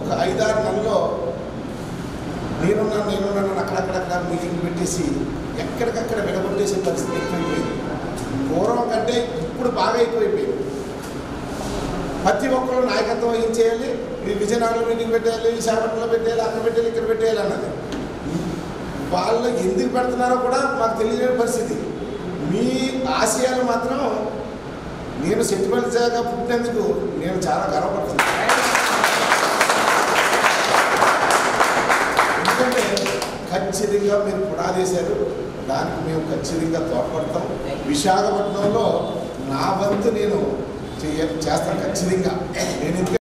ఒక ఐదారు నెలల్లో నేనున్నాను నేనున్నాను అని అక్కడక్కడక్కడ మీటింగ్ పెట్టేసి ఎక్కడికక్కడ విడగొట్టేసే పరిస్థితి ఎక్కువైపోయింది పూర్వం కంటే ఇప్పుడు బాగా ఎక్కువైపోయింది ప్రతి ఒక్కరు నాయకత్వం ఏం చేయాలి ఈ విజయనగరంలో మీటింగ్ పెట్టేయాలి విశాఖపట్నంలో పెట్టేయాలి అక్కడ పెట్టేయాలి ఇక్కడ పెట్టేయాలి అన్నది వాళ్ళు ఎందుకు పెడుతున్నారో కూడా మాకు తెలియని పరిస్థితి మీ ఆశయాలు మాత్రం నేను సెంటిమెంట్గా పుట్టినందుకు నేను చాలా గర్వపడుతున్నాను ఎందుకంటే ఖచ్చితంగా మీరు పునాదేశారు దానికి మేము ఖచ్చితంగా తోడ్పడతాం విశాఖపట్నంలో నా వంతు నేను చేయ చేస్తాను ఖచ్చితంగా నేను ఎందుకంటే